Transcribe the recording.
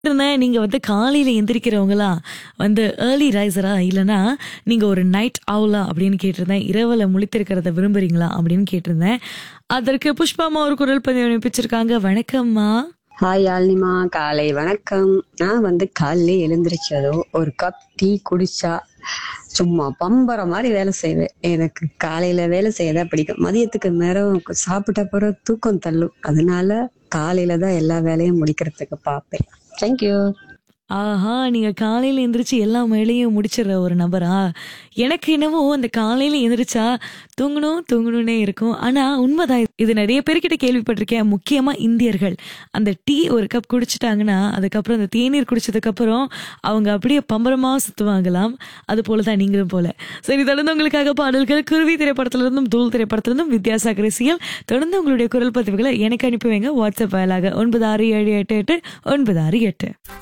இருந்தேன் நீங்க வந்து காலையில எந்திரிக்கிறவங்களா வந்து ஏர்லி ரைசரா இல்லனா நீங்க ஒரு நைட் அவுலா அப்படின்னு கேட்டிருந்தேன் இரவுல முழித்திருக்கிறத விரும்புறீங்களா அப்படின்னு கேட்டிருந்தேன் அதற்கு புஷ்பாமா ஒரு குரல் பதிவு அனுப்பிச்சிருக்காங்க வணக்கம்மா ஹாய் யாழ்னிமா காலை வணக்கம் நான் வந்து காலையிலே எழுந்திரிச்சதோ ஒரு கப் டீ குடிச்சா சும்மா பம்பர மாதிரி வேலை செய்வேன் எனக்கு காலையில வேலை செய்ய தான் பிடிக்கும் மதியத்துக்கு நேரம் சாப்பிட்ட பிறகு தூக்கம் தள்ளும் அதனால காலையில தான் எல்லா வேலையும் முடிக்கிறதுக்கு பார்ப்பேன் தேங்க்யூ ஆஹா நீங்க காலையில எந்திரிச்சு எல்லா வேலையும் முடிச்சிடுற ஒரு நபரா எனக்கு என்னவோ அந்த காலையில எந்திரிச்சா தூங்கணும் தூங்கணும்னே இருக்கும் ஆனா உண்மைதான் இது நிறைய பேர்கிட்ட கேள்விப்பட்டிருக்கேன் முக்கியமா இந்தியர்கள் அந்த டீ ஒரு கப் குடிச்சிட்டாங்கன்னா அதுக்கப்புறம் அந்த தேநீர் குடிச்சதுக்கு அப்புறம் அவங்க அப்படியே பம்பரமா சுத்துவாங்களாம் அது போலதான் நீங்களும் போல சரி தொடர்ந்து உங்களுக்காக பாடல்கள் குருவி திரைப்படத்துல இருந்தும் தூள் திரைப்படத்துல இருந்தும் வித்யாசாகர் ரசிகல் தொடர்ந்து உங்களுடைய குரல் பதிவுகளை எனக்கு அனுப்பி வைங்க வாட்ஸ்அப் வாயிலாக ஒன்பது ஆறு ஏழு எட்டு எட்டு ஒன்பது ஆறு எட்டு